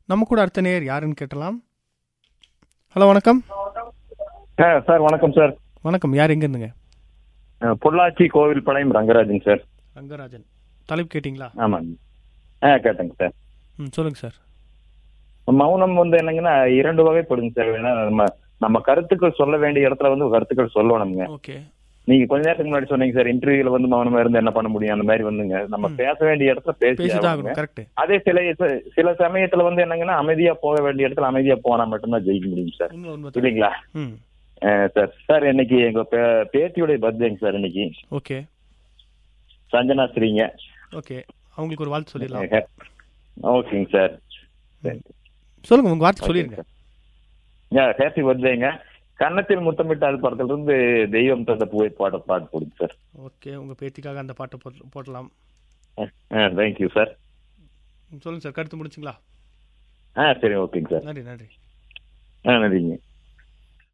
நம்ம கூட அடுத்த நேயர் யாருன்னு கேட்டலாம் ஹலோ வணக்கம் ஆ சார் வணக்கம் சார் வணக்கம் யார் எங்க இருந்துங்க அஹ், பொள்ளாச்சி கோவில் பாளையம் ரங்கராஜன் சார் ரங்கராஜன் தலைப்பு கேட்டிங்களா ஆமாங்க ஆ கேட்டேங்க சார் ம் சொல்லுங்க சார் மௌனம் வந்து என்னங்கன்னா இரண்டு வகைப்படுங்க சார் ஏன்னா நம்ம நம்ம கருத்துக்கள் சொல்ல வேண்டிய இடத்துல வந்து கருத்துக்கள் சொல்லணுங்க ஓகே நீங்க கொஞ்ச நேரத்துக்கு முன்னாடி சொன்னீங்க சார் இன்டர்வியூல வந்து மௌனமா இருந்து என்ன பண்ண முடியும் அந்த மாதிரி வந்துங்க நம்ம பேச வேண்டிய இடத்துல பேசி பேசிதான் ஆகணுங்க. ஆகணும் கரெக்ட் அதே சில சில சமயத்துல வந்து என்னங்கன்னா அமைதியா போக வேண்டிய இடத்துல அமைதியா போனா மட்டும்தான் ஜெயிக்க முடியும் சார் உண்மை உண்மை இல்லைங்களா ம் அஹ், சார் சார் இன்னைக்கு எங்க பே- பேத்தியுடைய பர்த்டேங்க சார் இன்னைக்கு ஓகே சஞ்சனா ஸ்ரீங்க ஓகே அவங்களுக்கு ஒரு வாழ்த்து சொல்லிடலாம் ஓகேங்க சார் சொல்லுங்க உங்க வார்த்தை சொல்லிருங்க ஹேப்பி பர்த்டேங்க கன்னத்தில் முத்தமிட்டால் படத்துல இருந்து தெய்வம் தந்த பூவை பாட பாட்டு போடுங்க சார் ஓகே உங்க பேத்திக்காக அந்த பாட்டை போட்டு- போடலாம் தேங்க்யூ சார் ம், சொல்லுங்க சார் கருத்து முடிச்சுங்களா ஆ சரி ஓகேங்க சார் நன்றி நன்றி ஆ நன்றிங்க